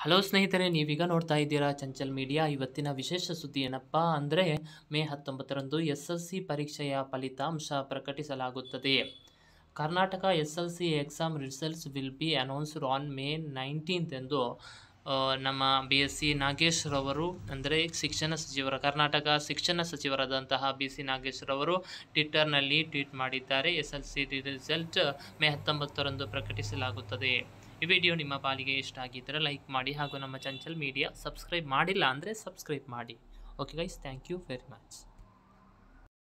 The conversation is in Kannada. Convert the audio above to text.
ಹಲೋ ಸ್ನೇಹಿತರೆ ನೀವೀಗ ನೋಡ್ತಾ ಇದ್ದೀರಾ ಚಂಚಲ್ ಮೀಡಿಯಾ ಇವತ್ತಿನ ವಿಶೇಷ ಸುದ್ದಿ ಏನಪ್ಪ ಅಂದರೆ ಮೇ ಹತ್ತೊಂಬತ್ತರಂದು ಎಸ್ ಎಲ್ ಸಿ ಪರೀಕ್ಷೆಯ ಫಲಿತಾಂಶ ಪ್ರಕಟಿಸಲಾಗುತ್ತದೆ Karnataka S L C exam results will be announced on May nineteenth ಎಂದು ಆ, ನಮ್ಮ ಬಿ ಎಸ್ ಸಿ ನಾಗೇಶ್ ರವರು ಅಂದರೆ ಶಿಕ್ಷಣ ಸಚಿವರ ಕರ್ನಾಟಕ ಶಿಕ್ಷಣ ಸಚಿವರಾದಂತಹ ಬಿ ಸಿ ನಾಗೇಶ್ ರವರು ಟ್ವಿಟ್ಟರ್ನಲ್ಲಿ ಟ್ವೀಟ್ ಮಾಡಿದ್ದಾರೆ S L C result May ಹತ್ತೊಂಬತ್ತರಂದು ಪ್ರಕಟಿಸಲಾಗುತ್ತದೆ ಈ ವಿಡಿಯೋ ನಿಮ್ಮ ಪಾಲಿಗೆ ಇಷ್ಟ ಆಗಿದ್ದರೆ ಲೈಕ್ ಮಾಡಿ ಹಾಗೂ ನಮ್ಮ ಚಂಚಲ್ ಮೀಡಿಯಾ ಸಬ್ಸ್ಕ್ರೈಬ್ ಮಾಡಿಲ್ಲ ಅಂದರೆ ಸಬ್ಸ್ಕ್ರೈಬ್ ಮಾಡಿ okay guys thank you very much